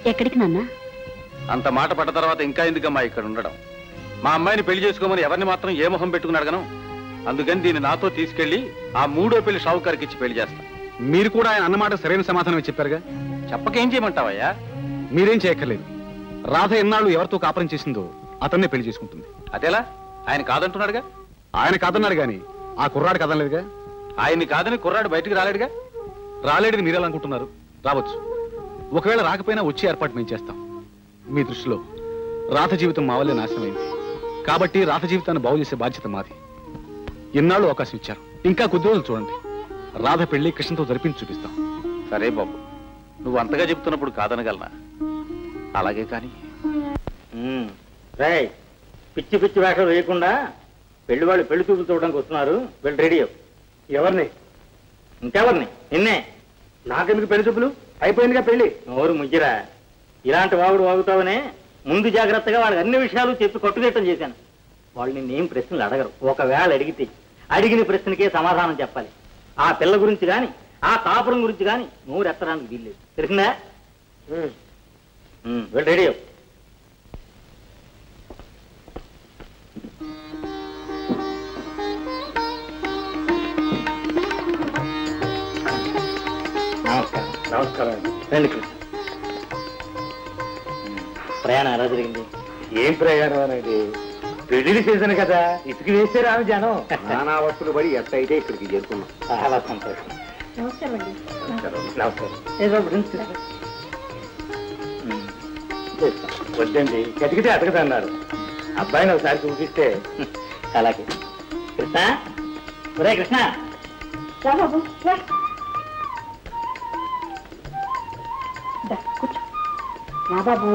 ఎక్కడికి నాన్న అంత మాట పడ్డ తర్వాత ఇంకా ఎందుకమ్మా ఇక్కడ ఉండడం మా అమ్మాయిని పెళ్లి చేసుకోమని ఎవరిని మాత్రం ఏ మొహం పెట్టుకుని అడగను అందుకని దీన్ని నాతో తీసుకెళ్లి ఆ మూడో పెళ్లి షావుకారికి ఇచ్చి పెళ్లి చేస్తా మీరు కూడా ఆయన అన్నమాట సరైన సమాధానం చెప్పారుగా చెప్పకేం చేయమంటావయ్యా మీరేం చేయక్కర్లేదు రాధ ఎన్నాళ్ళు ఎవరితో కాపురం చేసిందో అతన్నే పెళ్లి చేసుకుంటుంది అదేలా ఆయన కాదంటున్నాడుగా ఆయన కాదన్నారు గాని ఆ కుర్రాడు కదనలేదుగా ఆయన్ని కాదని కుర్రాడు బయటికి రాలేడుగా రాలేడని మీరెలా అనుకుంటున్నారు రావచ్చు ఒకవేళ రాకపోయినా వచ్చే ఏర్పాటు మేము చేస్తాం మీ దృష్టిలో రాధ జీవితం మా వల్లే నాశనమైంది కాబట్టి రాధ జీవితాన్ని బాగు చేసే బాధ్యత మాది ఎన్నాళ్ళు అవకాశం ఇచ్చారు ఇంకా కొద్ది రోజులు చూడండి రాధ పెళ్లి కృష్ణతో జరిపించి చూపిస్తాం సరే బాబు నువ్వు అంతగా చెప్తున్నప్పుడు కాదనగలనా అలాగే కానీ రాయ్ పిచ్చి పిచ్చి వేషాలు వేయకుండా పెళ్లి వాళ్ళు పెళ్లి చూపులు చూడడానికి వస్తున్నారు వెళ్ళి రెడీ అవ్వు. ఎవరిని ఇంకెవరిని నిన్నే నాకెందుకు పెళ్లి చూపులు అయిపోయిందిగా పెళ్లి నోరు ముగ్గిరా ఇలాంటి వాగుడు వాగుతావనే ముందు జాగ్రత్తగా వాళ్ళకి అన్ని విషయాలు చెప్పి కట్టుదిట్టం చేశాను వాళ్ళు నిన్నేం ప్రశ్నలు అడగరు ఒకవేళ అడిగితే అడిగిన ప్రశ్నకే సమాధానం చెప్పాలి ఆ పిల్ల గురించి గాని ఆ కాపురం గురించి గాని నోరు ఎత్తడానికి వీల్లేదు తెలిసిందా ఉమ్, వెళ్ళి రెడీ అవ్వు. నమస్కారం నమస్కారం అండి రండి కృష్ణ ప్రయాణం ఎలా జరిగింది ఏం ప్రయాణం అనేది పెళ్లి సీజన్ కదా ఇసుక వేస్తే రాను జనం నానా వస్తువులు పడి ఎట్ట అయితే ఇక్కడికి చేరుకున్నాం చాలా సంతోషం నమస్కారం అండి నమస్కారం ఏదో డ్రింక్స్ తీసుకో. ఉమ్, తీసుకో. వద్దండి కతికితే అతకదన్నారు అబ్బాయిని ఒకసారి చూపిస్తే అలాగే కృష్ణ ఒరే కృష్ణ రా బాబు రా దా, కూర్చో రా బాబు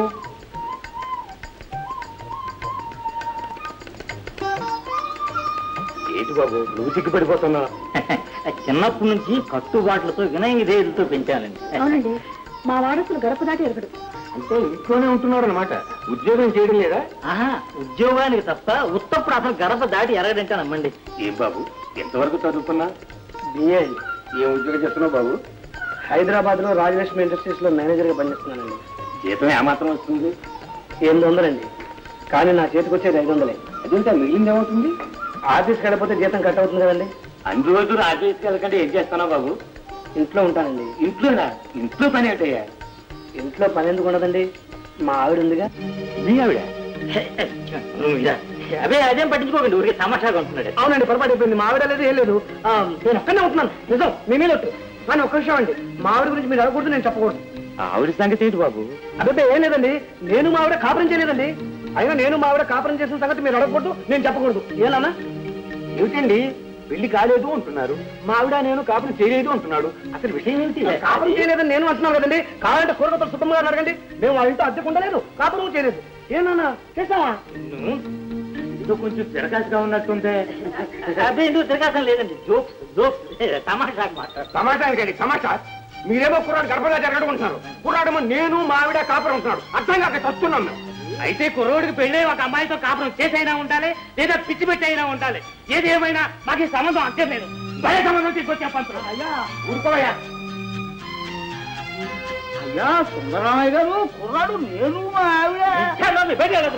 ఏంటి బాబు నువ్వు సిగ్గుపడిపోతున్నావు చిన్నప్పటి నుంచి కట్టుబాట్లతో వినయదేదులతో పెంచాలండి అవునండి మా వారసులు గడప దాటి ఎరగడు అంటే ఇంట్లోనే ఉంటున్నాడు అనమాట ఉద్యోగం చేయడం లేదా ఆహా ఉద్యోగానికి తప్ప ఉత్తప్పుడు అసలు గడప దాటి ఎరగడంటే నమ్మండి ఏం బాబు ఎంతవరకు చదువుతున్నా బిఏ ఏం ఉద్యోగం చేస్తున్నావు బాబు హైదరాబాద్ లో రాజలక్ష్మి ఇండస్ట్రీస్ లో మేనేజర్ గా పనిచేస్తున్నానండి జీతం ఏమాత్రం వస్తుంది ఎనిమిది వందలండి కానీ నా చేతికి వచ్చేది ఐదు వందలే అదంతా మిగిలింది ఏమవుతుంది ఆఫీస్కి వెళ్ళకపోతే జీతం కట్ అవుతుంది కదండి అన్ని రోజులు ఆఫీస్కి వెళ్ళకంటే ఏం చేస్తున్నావు బాబు ఇంట్లో ఉంటానండి ఇంట్లోనా ఇంట్లో పని ఏంటయ్యా ఇంట్లో పని ఎందుకు ఉండదండి మా ఆవిడ ఉందిగా మీ ఆవిడ నువ్వు ఇలా. అదే అదేం పట్టించుకోకండి ఊరికి తమాషాగా ఉంటున్నాడు అవునండి పొరపాటు అయిపోయింది మా ఆవిడ లేదు ఏం లేదు ఆ, నేను ఒక్కనే ఉంటున్నాను నిజం మీ మీద ఒట్టు. కానీ ఒక్క విషయం అండి మా ఆవిడ గురించి మీరు అడగకూడదు నేను చెప్పకూడదు ఆవిడ సంగతి ఏంటి బాబు అదే ఏం లేదండి నేను మా ఆవిడ కాపురం చేయలేదండి అయినా నేను మా ఆవిడ కాపురం చేసిన సంగతి మీరు అడగకూడదు నేను చెప్పకూడదు ఏనా ఏమిటండి పెళ్లి కాలేదు అంటున్నారు మా ఆవిడ నేను కాపురం చేయలేదు అంటున్నాడు అసలు విషయం ఏంటి కాపురం చేయలేదని నేను అంటున్నాను కదండి కావాలంటే కూరగతలు సుఖంగా అడగండి మేము వాళ్ళ ఇంట్లో అద్దెకు ఉండలేదు కాపురం చేయలేదు ఏనా చేసావా ఇది కొంచెం తిరగాసుగా ఉన్నట్టుంటే అదే ఎందుకు తిరగాసం లేదండి జోక్స్ జోక్స్ తమాషాగా మాట్లాడు సమాచారానికి సమాచారం మీరేమో కుర్రాడు గర్భంగా జరగడుకుంటున్నారు కుర్రాడేమో నేను మా ఆవిడ కాపురం ఉంటున్నాడు అర్థం కాక చస్తున్నాం మేము అయితే కుర్రోడికి పెళ్ళి ఒక అమ్మాయితో కాపురం చేసైనా ఉండాలి లేదా పిచ్చి పెట్టి అయినా ఉండాలి ఏది ఏమైనా మాకు ఈ సంబంధం అంతే లేదు భయ సంబంధం తీసుకొచ్చే పంతులు అయ్యా ఊరుకోవయ్యా అయ్యా సుందరరామయ్య గారు కుర్రాడు నేను మా ఆవిడ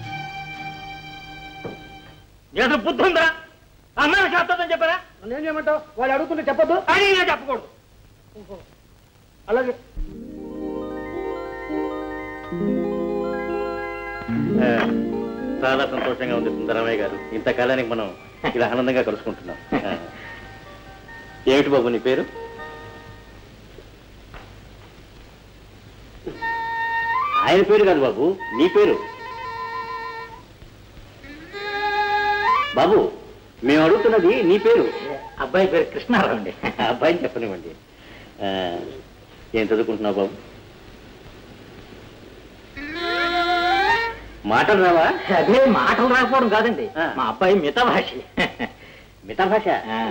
ఏదో బుద్ధి ఉందా అమ్మాయి చేస్తుందని చెప్పారా నన్ను ఏం చేయమంటావు వాళ్ళు అడుగుతుంటే చెప్పొద్దు అని నేను చెప్పకూడదు అలాగే చాలా సంతోషంగా ఉంది సుందరమయ్య గారు ఇంతకాలానికి మనం ఇలా ఆనందంగా కలుసుకుంటున్నాం ఆ. ఏమిటి బాబు నీ పేరు ఆయన పేరు కాదు బాబు నీ పేరు బాబు మేము అడుగుతున్నది నీ పేరు అబ్బాయి పేరు కృష్ణారావు అండి అబ్బాయిని చెప్పనివ్వండి ఆ, ఏం చదువుకుంటున్నావు బాబు మాటలు రావా అదే మాటలు రాకపోవడం కాదండి మా అబ్బాయి మిత భాష మిత భాష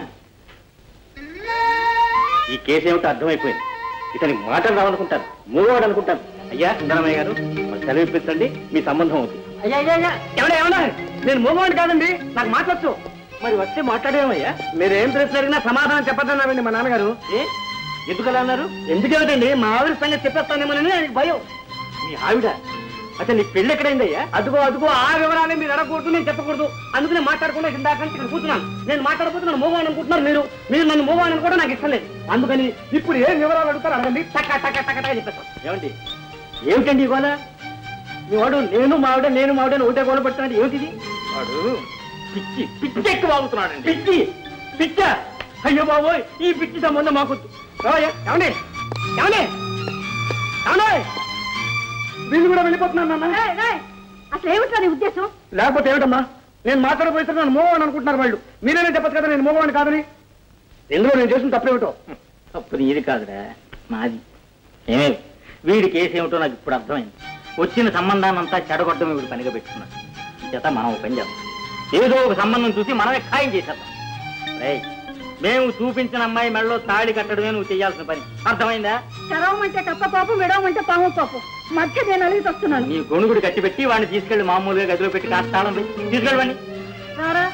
ఈ కేసు ఏమిటో అర్థమైపోయింది ఇతనికి మాటలు రావనుకుంటాను మూగవాడు అనుకుంటాను అయ్యా సుందరమయ్య గారు మాకు సెలవు ఇప్పించండి మీ సంబంధం అవుతుంది అయ్యా అయ్యా అయ్యా ఎవడా ఎవడా నేను మూగవాడిని కాదండి నాకు మాట్లాడచ్చు మరి వస్తే మాట్లాడేమయ్యా మీరు ఏం ప్రశ్న అడిగినా సమాధానం చెప్పద్దన్నారండి మా నాన్నగారు ఏ ఎందుకు అలా అన్నారు ఎందుకేమిటండి మా ఆవిడ సంగతి చెప్పేస్తానేమోనని ఆయనకి భయం మీ ఆవిడ అసలు నీ పెళ్ళి ఎక్కడైందయ్యా అదుగో అదుగో ఆ వివరాలే మీరు అడగకూడదు నేను చెప్పకూడదు అందుకనే మాట్లాడకుండా ఇందాక నుంచి ఇక్కడ కూర్చున్నాను నేను మాట్లాడకపోతే నన్ను మోగాని అనుకుంటున్నారు మీరు మీరు నన్ను మోగాని కూడా నాకు ఇష్టం లేదు అందుకని ఇప్పుడు ఏం వివరాలు అడుగుతారు అడగండి టక్క టక్క టక్క టక్క చెప్పేస్తాను ఏమండి ఏమిటండి ఈ గోల మీ వాడు నేను మావిడ నేను మావిడ అని ఒకటే గోల పడుతున్నాడు ఏమిటిది వాడు పిచ్చి పిచ్చి ఎక్కువ అవుతున్నాడండి పిచ్చి పిచ్చ అయ్యో బాబోయ్ ఈ పిచ్చి సంబంధం మాకు ఏమయ్య? ఏమండి ఏమండి ఏమండి వీళ్ళు కూడా వెళ్ళిపోతున్నాను నాన్న ఏయ్, ఏయ్, అసలు ఏమిట్రా నీ ఉద్దేశం లేకపోతే ఏమిటమ్మా నేను మాట్లాడబోతే నన్ను మోగవాణి అనుకుంటున్నారు వాళ్ళు మీరేనే చెప్పచ్చు కదా నేను మోగవాణి కాదని ఇందులో నేను చేసిన తప్పేమిటో తప్పు నీది కాదురా నాది ఏమే వీడి కేసు ఏమిటో నాకు ఇప్పుడు అర్థమైంది వచ్చిన సంబంధాన్నంతా చెడగొట్టడం వీడు పనిగా పెట్టుకున్నాడు చేత మనం ఒక పని చేద్దాం ఏదో ఒక సంబంధం చూసి మనమే ఖాయం చేసేద్దాం రేయ్, మేము చూపించిన అమ్మాయి మెడలో తాళి కట్టడమే నువ్వు చేయాల్సిన పని అర్థమైందా చదవమంటే కప్ప పాపం విడవమంటే పాము పాపం మధ్య నేను అలిగి వస్తున్నాను నీ గొణుగుడు కట్టి పెట్టి వాడిని తీసుకెళ్లి మామూలుగా గదిలో పెట్టి కాస్త తాళం పెట్టి తీసుకెళ్ళండి రారా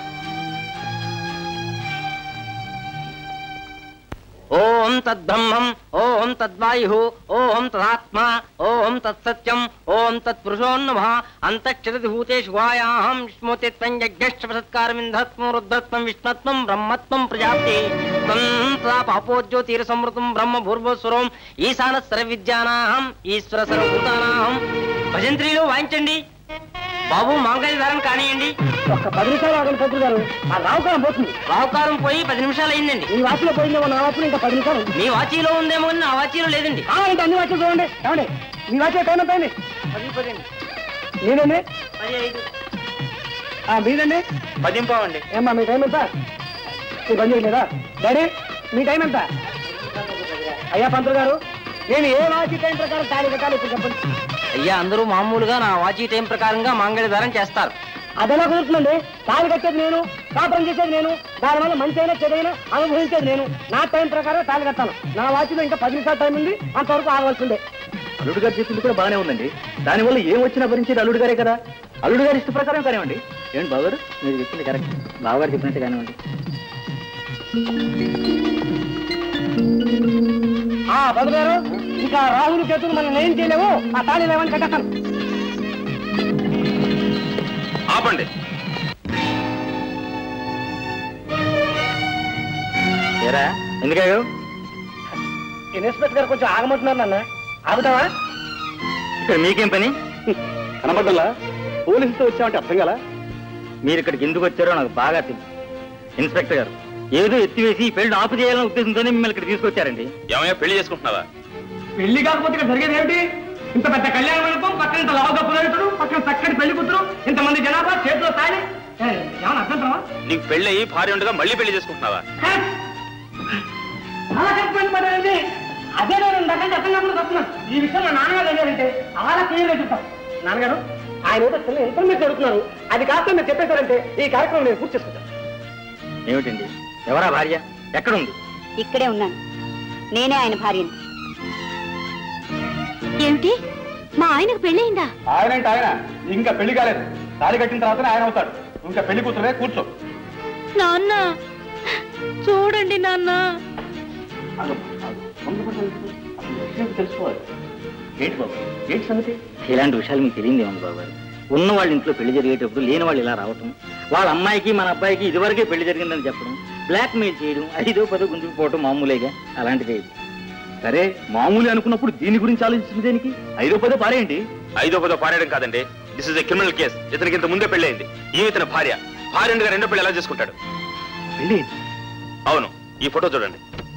ఓం తద్బ్రహ్మం ఓం తద్వాయు ఓం తదాత్మా ఓం తత్సత్యం ఓం తత్పురుషోన్నమ అంతక్షరతి భూతేషు వాయాహం విష్ణుతిత్వం యజ్ఞశ్చపసత్కారమింధత్వం రుద్రత్వం విష్ణత్వం బ్రహ్మత్వం ప్రజాప్తి త్వం తదా పాపోజ్యోతిర సంవృతం బ్రహ్మ భూర్భస్వరం ఈశాన సర్వ విద్యానాహం ఈశ్వర సర్వభూతానాహం భజంత్రిలో వాయించండి బాబు మాంగళ్య ధారణ కానియండి ఒక్క పది నిమిషాలు ఆగండి పంతులు గారు ఆ రావుకాలం పోతుంది రావుకారం పోయి పది నిమిషాలు అయిందండి ఈ వాటిలో పోయిందేమో నా వాటిలో ఇంకా పది నిమిషాలు ఉంది మీ వాచీలో ఉందేమో అని నా వాచీలో లేదండి కావాలంటే అన్ని వాటిలో చూడండి ఏమండి మీ వాటిలో టైం ఎంత అయింది మీదండి ఆ, మీదండి పదింపావండి ఏమ్మా మీ టైం ఎంత మీ పని చేయలేదా డాడీ మీ టైం ఎంత అయ్యా పంతులు గారు నేను ఏ వాచి టైం ప్రకారం తాళి కట్టాలి ఇప్పుడు చెప్పండి అయ్యా అందరూ మామూలుగా నా వాచీ టైం ప్రకారంగా మాంగళ్యధారం చేస్తారు అదెలా కుదురుతుందండి తాళి కట్టేది నేను కాపురం చేసేది నేను దానివల్ల మంచి అయినా చెడైనా అనుభవించేది నేను నా టైం ప్రకారం తాళి కట్టాను నా వాచిలో ఇంకా పది నిమిషాలు టైం ఉంది అంతవరకు ఆగవలసిందే అల్లుడు గారు చెప్పింది కూడా బాగానే ఉందండి దానివల్ల ఏం వచ్చినా భరించేది అల్లుడు గారే కదా అల్లుడు గారి ఇష్ట ప్రకారం కానివ్వండి ఏంటి బావగారు మీరు చెప్పింది కరెక్ట్ బావగారు చెప్పినట్టు కానివ్వండి ఆ పంతులు గారు ఇంకా రాహుల్ చేతులు మనం ఏం చేయలేవు ఆ తాళి లేవని కట్టేస్తాను ఆపండి ఏరా ఎందుకాయో ఇన్స్పెక్టర్ గారు కొంచెం ఆగమంటున్నారు నాన్న ఆగుతావా ఇక్కడ మీకేం పని కనబడ్డలా పోలీసుతో వచ్చామంటే అర్థం కదా మీరు ఇక్కడికి ఎందుకు వచ్చారో నాకు బాగా తెలుసు ఇన్స్పెక్టర్ గారు ఏదో ఎత్తివేసి ఈ పెళ్లి ఆపు చేయాలనే ఉద్దేశంతోనే మిమ్మల్ని ఇక్కడ తీసుకొచ్చారండి ఏమయ్యా పెళ్లి చేసుకుంటున్నావా పెళ్లి కాకపోతే ఇక్కడ జరిగేది ఏమిటి ఇంత పెద్ద కళ్యాణ మండపం పక్కన ఇంత లవగా పురోహితుడు పక్కన చక్కటి పెళ్లి కూతురు ఇంతమంది జనాభా చేతిలో తాళి ఏ, ఏమన్నా అర్థం నీకు పెళ్లి అయ్యి భార్య ఉండగా మళ్ళీ పెళ్లి చేసుకుంటున్నావా చాలా కరెక్ట్ పడారండి అదే నేను ఇందాక అర్థం కాకుండా చెప్తున్నాను ఈ విషయం మా నాన్నగారు అడిగారంటే చాలా క్లియర్గా చెప్తాను నాన్నగారు ఆయన ఏదో చిన్న ఇన్ఫర్మేషన్ అడుగుతున్నారు అది కాస్త మీరు చెప్పేశారంటే ఈ కార్యక్రమం నేను పూర్తి చేసుకుంటాను ఏమిటండి ఎవరా భార్య ఎక్కడుంది ఇక్కడే ఉన్నాను నేనే ఆయన భార్యని ఏమిటి మా ఆయనకు పెళ్ళయిందా ఆయన అంటే ఆయన ఇంకా పెళ్లి కాలేదు తాళి కట్టిన తర్వాతనే ఆయన అవుతాడు ఇంకా పెళ్లి కూతురే కూర్చో నాన్న చూడండి నాన్న తెలుసుకోవాలి ఏంటి బాబు ఏంటి సంగతి ఇలాంటి విషయాలు మీకు తెలియదు ఏమన్నా బాబు గారు ఉన్న వాళ్ళ ఇంట్లో పెళ్లి జరిగేటప్పుడు లేని వాళ్ళు ఇలా రావటం వాళ్ళ అమ్మాయికి మన అబ్బాయికి ఇదివరకే పెళ్లి జరిగిందని చెప్పడం బ్లాక్ మెయిల్ చేయడం ఐదో పదో గుంజుకుపోవటం మామూలేగా అలాంటిదే ఇది. సరే మామూలు అనుకున్నప్పుడు దీని గురించి ఆలోచించింది దేనికి ఐదో పదో పారేయండి ఐదో పదో పారేయడం కాదండి this is a criminal case ఇతనికి ఇంత ముందే పెళ్ళయింది ఈ ఇతని భార్య భార్య ఉండగా రెండో పెళ్లి ఎలా చేసుకుంటాడు పెళ్ళి అవును ఈ ఫోటో చూడండి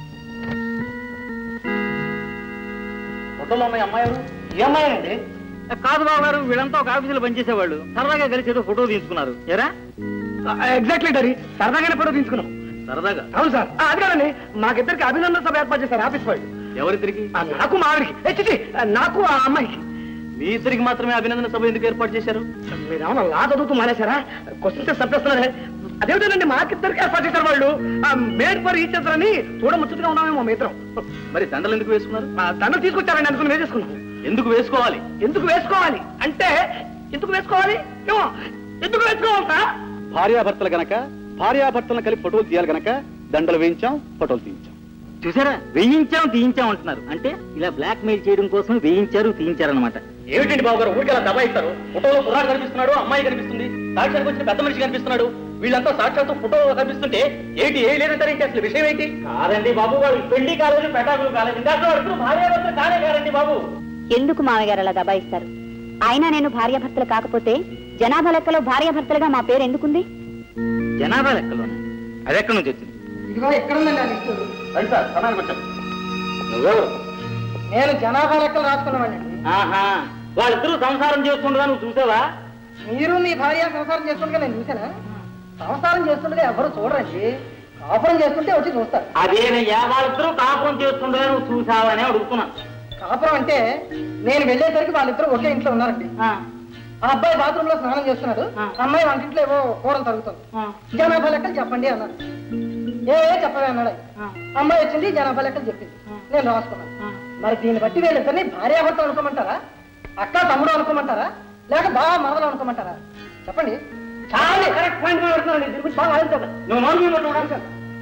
ఫోటోలో ఉన్నాయి అమ్మాయి ఎవరు? ఈ అమ్మాయి అండి కాదు బాబు గారు వీళ్ళంతా ఒక ఆఫీసులో పనిచేసేవాళ్ళు సరదాగా కలిసి ఏదో ఫోటో తీసుకున్నారు ఎరా ఎగ్జాక్ట్లీ డరీ సరదాగానే ఫోటో తీసుకున్నాం సరదాగా అవును సార్ ఆ, అది కాదండి మాకిద్దరికి అభినందన సభ ఏర్పాటు చేశారు ఆఫీస్ వాళ్ళు ఎవరిద్దరికి ఆ, నాకు మా ఆవిడికి ఏ, చిచి, ఆ, నాకు ఆ అమ్మాయికి మీ ఇద్దరికి మాత్రమే అభినందన సభ ఎందుకు ఏర్పాటు చేశారు మీరేమన్నా లా చదువుతూ మానేశారా క్వశ్చన్స్ చంపేస్తున్నారే అదేమిటండి మాకిద్దరికి ఏర్పాటు చేశారు వాళ్ళు మేడ్ ఫర్ ఈచ్ అదర్ అని చూడముచ్చటగా ఉన్నామేమో మీ ఇద్దరం మరి దండలు ఎందుకు వేసుకున్నారు ఆ, దండం తీసుకొచ్చారండి అందుకుని వేసేసుకున్నాం ఎందుకు వేసుకోవాలి ఎందుకు వేసుకోవాలి అంటే ఎందుకు వేసుకోవాలి ఏమో ఎందుకు వేసుకోవాలి సార్ భార్యాభర్తలు గనక భార్యాభర్తలను కలిపి ఫోటోలు తీయాలి గనక దండలు వేయించాం ఫోటోలు తీయించాం చూసారా వేయించాం తీయించాం అంటున్నారు అంటే ఇలా బ్లాక్ మెయిల్ చేయడం కోసం వేయించారు తీయించారు అనమాట ఏమిటండి బాబు గారు ఊరికి అలా దబాయిస్తారు ఫోటోలో కుర్రాడు కనిపిస్తున్నాడు అమ్మాయి కనిపిస్తుంది సాక్షాత్కి వచ్చిన పెద్ద మనిషి కనిపిస్తున్నాడు వీళ్ళంతా సాక్షాత్తు ఫోటోలో కనిపిస్తుంటే ఏంటి ఏ లేదంటారు ఏంటి అసలు విషయం ఏంటి కాదండి బాబు వాళ్ళు పెళ్లి కాలేదు పెటాకులు కాలేదు ఇందాక అడుగుతూ భార్యాభర్తలు కానే కాదండి బాబు ఎందుకు మామగారు అలా దబాయిస్తారు అయినా నేను భార్యాభర్తలు కాకపోతే జనాభా లెక్కలో భార్యాభర్తలుగా మా పేరు ఎందుకుంది జనాభా లెక్కలోనే అది ఎక్కడి నుంచి వచ్చింది ఇదిగో ఎక్కడ ఉందండి ఆ లిస్టు రండి సార్ సమయానికి వచ్చాం నువ్వెవరు నేను జనాభా లెక్కలు రాసుకున్నామండి ఆహా వాళ్ళిద్దరూ సంసారం చేస్తుండగా నువ్వు చూసావా మీరు మీ భార్య సంసారం చేస్తుండగా నేను చూసానా సంసారం చేస్తుండగా ఎవరు చూడరండి కాపురం చేస్తుంటే వచ్చి చూస్తారు అదేనయ్యా వాళ్ళిద్దరూ కాపురం చేస్తుండగా నువ్వు చూసావని అడుగుతున్నాను కాపురం అంటే నేను వెళ్ళేసరికి వాళ్ళిద్దరూ ఒకే ఇంట్లో ఉన్నారండి ఆ అబ్బాయి బాత్రూమ్ లో స్నానం చేస్తున్నాడు అమ్మాయి వంటింట్లో ఏవో కూరలు తరుగుతుంది జనాభా లెక్కలు చెప్పండి అన్నారు ఏ ఏ చెప్పవే అన్నాడు ఆయన. అమ్మాయి వచ్చింది జనాభా లెక్కలు చెప్పింది నేను రాసుకున్నాను మరి దీన్ని బట్టి వీళ్ళిద్దరిని భార్యాభర్తలు అనుకోమంటారా అక్క తమ్ముడు అనుకోమంటారా లేక బాగా మరదలు అనుకోమంటారా చెప్పండి చాలా కరెక్ట్ పాయింట్ మాట్లాడుతున్నాను దీని గురించి బాగా ఆలోచించాలి నువ్వు నోరు మీద చూడాలి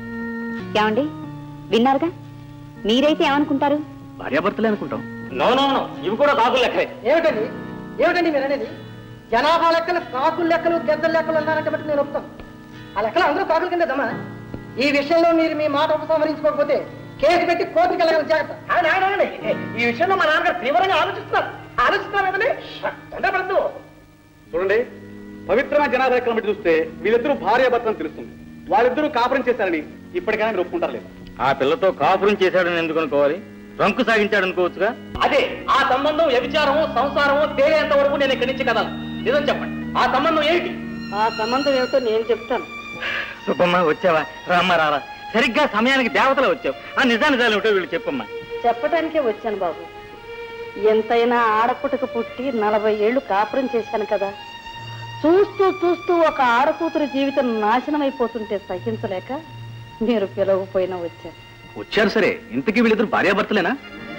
ఏమండి విన్నారుగా మీరైతే ఏమనుకుంటారు భార్యాభర్తలే అనుకుంటాం నో నో నో ఇవి కూడా కాకులు లెక్కలే ఏమిటండి ఏమిటండి మీరు అనేది జనాభా లెక్కలు కాకుల లెక్కలు గెద్దల లెక్కలు అన్నారంటే బట్టి నేను ఒప్పుతాను ఆ లెక్కలు అందరూ కాకుల కింద దమ్మా ఈ విషయంలో మీరు మీ మాట ఉపసంహరించుకోకపోతే కేసు పెట్టి కోర్టుకి వెళ్ళగల జాగ్రత్త ఈ విషయంలో మా నాన్నగారు తీవ్రంగా ఆలోచిస్తున్నారు ఆలోచిస్తున్నారు కదండి తొందరపడద్దు చూడండి పవిత్రమైన జనాభా లెక్కలను బట్టి చూస్తే వీళ్ళిద్దరూ భార్యాభర్తలు తెలుస్తుంది వాళ్ళిద్దరూ కాపురం చేశారని ఇప్పటికైనా మీరు ఒప్పుకుంటారు లేదు ఆ పిల్లతో కాపురం చేశాడని ఎందుకు అనుకోవాలి రంకు సాగించాడు అనుకోవచ్చుగా అదే ఆ సంబంధం వ్యభిచారమో సంసారమో తేలేంత వరకు నేను ఇక్కడి నుంచి కదాను నిజం చెప్పండి ఆ సంబంధం ఏంటి ఆ సంబంధం ఏమిటో నేను చెప్తాను సుబ్బమ్మ వచ్చావా రామ్మ రారా సరిగ్గా సమయానికి దేవతలు వచ్చావు ఆ నిజా నిజాలు ఏమిటో వీళ్ళు చెప్పమ్మా చెప్పటానికే వచ్చాను బాబు ఎంతైనా ఆడపుటకు పుట్టి నలభై ఏళ్ళు కాపురం చేశాను కదా చూస్తూ చూస్తూ ఒక ఆడకూతురు జీవితం నాశనం అయిపోతుంటే సహించలేక మీరు పిలవకపోయినా వచ్చారు వచ్చారు సరే ఇంతకీ వీళ్ళిద్దరు భార్యాభర్తలేనా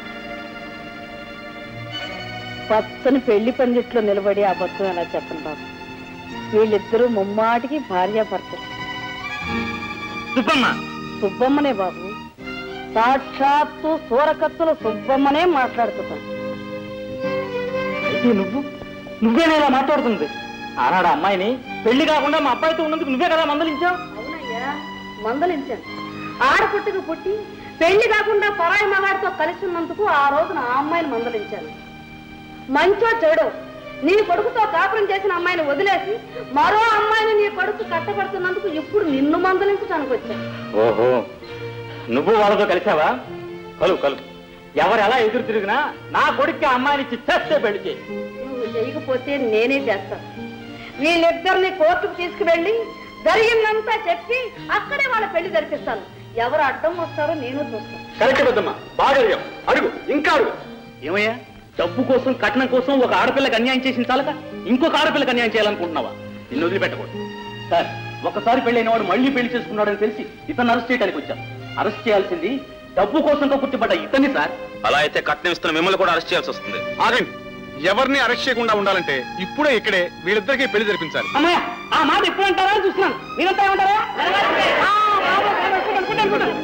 పచ్చని పెళ్లి పందిట్లో నిలబడి అబద్ధం ఎలా చెప్పను బాబు వీళ్ళిద్దరూ ముమ్మాటికి భార్యాభర్తలు సుబ్బమ్మ సుబ్బమ్మనే బాబు సాక్షాత్తు సూరకత్తుల సుబ్బమ్మనే మాట్లాడుతున్నాను అయితే నువ్వు నువ్వేనా ఇలా మాట్లాడుతుంది ఆనాడు ఆ అమ్మాయిని పెళ్లి కాకుండా మా అబ్బాయితో ఉన్నందుకు నువ్వే కదా మందలించావు అవునయ్యా మందలించాను ఆడపుట్టుకు పుట్టి పెళ్లి కాకుండా పరాయి మగాడితో కలిసి ఉన్నందుకు ఆ రోజున ఆ అమ్మాయిని మందలించాను మంచో చెడో నీ కొడుకుతో కాపురం చేసిన అమ్మాయిని వదిలేసి మరో అమ్మాయిని నీ కొడుకు కట్టబడుతున్నందుకు ఇప్పుడు నిన్ను మందలించడానికి వచ్చాను ఓహో నువ్వు వాళ్ళతో కలిసావా కలు కలు ఎవరు ఎలా ఎదురు తిరిగినా నా కొడుక్కి ఆ అమ్మాయిని ఇచ్చి చేస్తే పెళ్లి చేయి నువ్వు చేయకపోతే నేనే చేస్తాను వీళ్ళిద్దరిని కోర్టుకు తీసుకువెళ్ళి జరిగిందంతా చెప్పి అక్కడే వాళ్ళ పెళ్లి జరిపిస్తాను ఎవరు అడ్డం వస్తారో నేను చూస్తాను కరెక్ట్ పెద్దమ్మా బాగా అడిగాం అడుగు ఇంకా అడుగు ఏమయ్యా డబ్బు కోసం కట్నం కోసం ఒక ఆడపిల్లకి అన్యాయం చేసిన చాలక ఇంకొక ఆడపిల్లకి అన్యాయం చేయాలనుకుంటున్నావా నిన్ను వదిలిపెట్టకూడదు సార్ ఒకసారి పెళ్ళైన వాడు మళ్ళీ పెళ్లి చేసుకున్నాడని తెలిసి ఇతను అరెస్ట్ చేయడానికి వచ్చాం అరెస్ట్ చేయాల్సింది డబ్బు కోసం పుట్టిపడ్డ ఇతన్ని సార్ అలా అయితే కట్నం ఇస్తున్న మిమ్మల్ని కూడా అరెస్ట్ చేయాల్సి వస్తుంది ఆగండి ఎవరిని అరెస్ట్ చేయకుండా ఉండాలంటే ఇప్పుడే ఇక్కడే వీళ్ళిద్దరికీ పెళ్లి జరిపించాలి అమ్మాయ ఆ మాట ఎప్పుడు అంటారా అని చూస్తున్నాను మీరంతా ఏమంటారా ఆ, బాబు, అనుకుంటాను, అనుకుంటాను.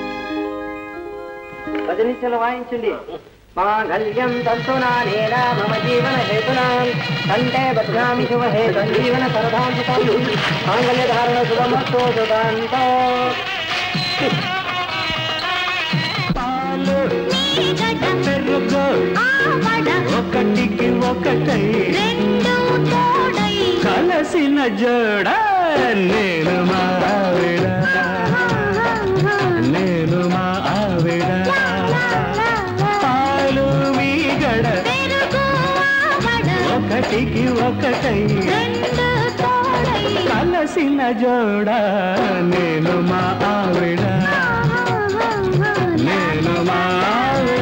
భజనించలు వాయించండి మాంగళ్యం తంతునానేన మమ జీవన హేతునాం కంటే బధ్నామి శుభ హేతు జీవన సరదాం సుతం మాంగళ్య ధారణ శుభమస్తో సుదాంతో ఒకటికి ఒకటై కలసిన జోడ నేను మా ఆవిడ నేను మా ఆవిడ పాలు మీగడ ఒకటికి ఒకటై కలసిన జోడ నేను మా ఆవిడ నేను మా ఆవిడ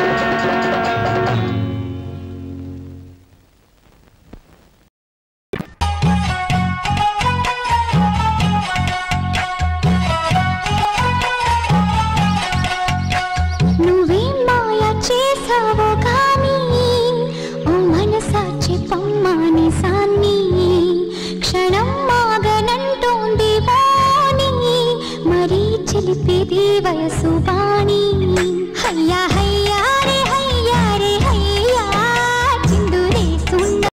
నువ్వేం మాయ చేసావో కానీ ఓ మనసా చెప్పమ్మాని సాన్ని క్షణం మాగనంటోంది వాణి మరీ చిలిపేది వయసు వాణి